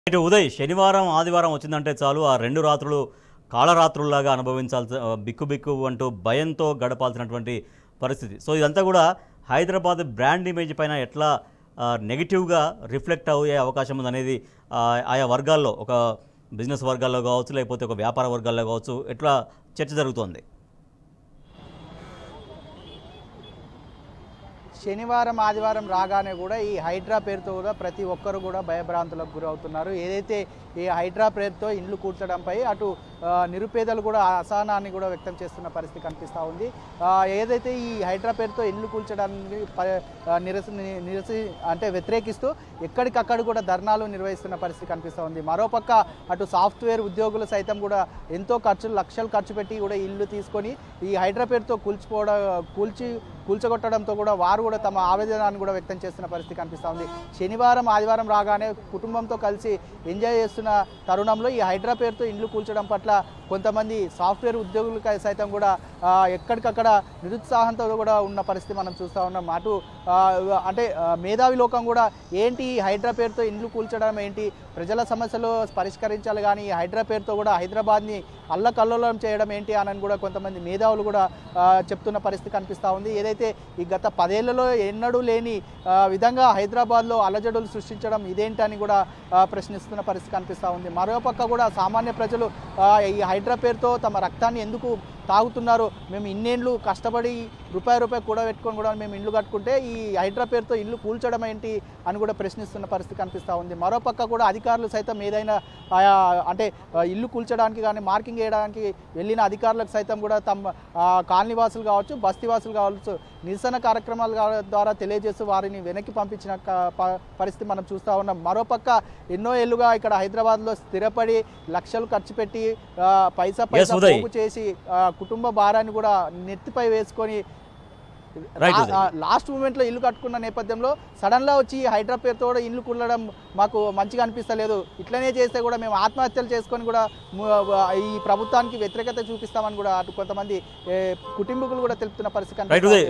ఇటు ఉదయ్ శనివారం ఆదివారం వచ్చిందంటే చాలు ఆ రెండు రాత్రులు కాళరాత్రుల్లాగా అనుభవించాల్సి ఆ, బిక్కు బిక్కు అంటూ భయంతో గడపాల్సినటువంటి పరిస్థితి సో ఇదంతా కూడా హైదరాబాద్ బ్రాండ్ ఇమేజ్ పైన ఎట్లా ఆ, నెగిటివ్గా రిఫ్లెక్ట్ అయ్యే అవకాశం ఉందనేది ఆ, ఆయా వర్గాల్లో ఒక బిజినెస్ వర్గాల్లో కావచ్చు లేకపోతే ఒక వ్యాపార వర్గాల్లో కావచ్చు ఎట్లా చర్చ జరుగుతోంది శనివారం ఆదివారం రాగానే కూడా ఈ హైడ్రా పేరుతో కూడా ప్రతి ఒక్కరు కూడా భయభ్రాంతులకు గురవుతున్నారు ఏదైతే ఈ హైడ్రా పేరుతో ఇండ్లు కూర్చడంపై అటు ఆ, నిరుపేదలు కూడా అసహనాన్ని కూడా వ్యక్తం చేస్తున్న పరిస్థితి కనిపిస్తూ ఉంది ఆ, ఏదైతే ఈ హైడ్రా పేరుతో ఇండ్లు కూల్చడానికి ప- ఆ, నిరస నిరస అంటే వ్యతిరేకిస్తూ ఎక్కడికక్కడ కూడా ధర్నాలు నిర్వహిస్తున్న పరిస్థితి కనిపిస్తూ ఉంది మరోపక్క అటు సాఫ్ట్వేర్ ఉద్యోగులు సైతం కూడా ఎంతో ఖర్చులు లక్షలు ఖర్చు పెట్టి కూడా ఇల్లు తీసుకొని ఈ హైడ్రా పేరుతో కూల్చిపోవడం కూల్చి కూల్చగొట్టడంతో కూడా వారు కూడా తమ ఆవేదనాన్ని కూడా వ్యక్తం చేస్తున్న పరిస్థితి కనిపిస్తూ ఉంది శనివారం ఆదివారం రాగానే కుటుంబంతో కలిసి ఎంజాయ్ చేస్తున్న తరుణంలో ఈ హైడ్రా పేరుతో ఇండ్లు కూల్చడం పట్ల కొంతమంది సాఫ్ట్వేర్ ఉద్యోగులు సైతం కూడా ఆ, ఎక్కడికక్కడ నిరుత్సాహంతో కూడా ఉన్న పరిస్థితి మనం చూస్తూ ఉన్నాం అటు ఆ, అంటే ఆ, మేధావి లోకం కూడా ఏంటి ఈ హైడ్రా పేరుతో ఇండ్లు కూల్చడం ఏంటి ప్రజల సమస్యలు పరిష్కరించాలి కానీ ఈ హైడ్రా పేరుతో కూడా హైదరాబాద్ని అల్లకల్లోలం చేయడం ఏంటి అని కూడా కొంతమంది మేధావులు కూడా ఆ, చెప్తున్న పరిస్థితి కనిపిస్తూ ఉంది ఏదైతే ఈ గత పదేళ్లలో ఎన్నడూ లేని ఆ, విధంగా హైదరాబాద్లో అలజడులు సృష్టించడం ఇదేంటని కూడా ఆ, ప్రశ్నిస్తున్న పరిస్థితి కనిపిస్తూ ఉంది మరోపక్క కూడా సామాన్య ప్రజలు ఆ, ఈ హైడ్రా పేరుతో తమ రక్తాన్ని ఎందుకు తాగుతున్నారు మేము ఇన్నేళ్ళు కష్టపడి రూపాయి రూపాయి కూడా పెట్టుకొని కూడా మేము ఇల్లు కట్టుకుంటే ఈ హైడ్రా పేరుతో ఇల్లు కూల్చడం ఏంటి అని కూడా ప్రశ్నిస్తున్న పరిస్థితి కనిపిస్తూ ఉంది మరోపక్క కూడా అధికారులు సైతం ఏదైనా ఆయా అంటే ఆ, ఇల్లు కూల్చడానికి కానీ మార్కింగ్ వేయడానికి వెళ్ళిన అధికారులకు సైతం కూడా తమ ఆ, కాలనీ వాసులు కావచ్చు బస్తీ వాసులు కావచ్చు నిరసన కార్యక్రమాల గా- ద్వారా తెలియజేస్తూ వారిని వెనక్కి పంపించిన క- ప- పరిస్థితి మనం చూస్తూ ఉన్నాం మరోపక్క ఎన్నో ఏళ్ళుగా ఇక్కడ హైదరాబాద్లో స్థిరపడి లక్షలు ఖర్చు పెట్టి ఆ, పైసా పైసా ఉదయ్. పోగు చేసి ఆ, కుటుంబ భారాన్ని కూడా నెత్తిపై వేసుకొని Right, లా- ఉదయ్. ఆ, లాస్ట్ మూమెంట్లో ఇల్లు కట్టుకున్న నేపథ్యంలో సడన్గా వచ్చి ఈ హైడ్రా పేరుతో కూడా ఇల్లు కుల్లడం మాకు మంచిగా అనిపిస్తలేదు ఇట్లనే చేస్తే కూడా మేము ఆత్మహత్యలు చేసుకొని కూడా ము- ఈ ప్రభుత్వానికి వ్యతిరేకత చూపిస్తామని కూడా అటు కొంతమంది ఏ, కుటుంబీకులు కూడా తెలుపుతున్న పరిస్థితి రైట్ కనిపిస్తా ఉదయ్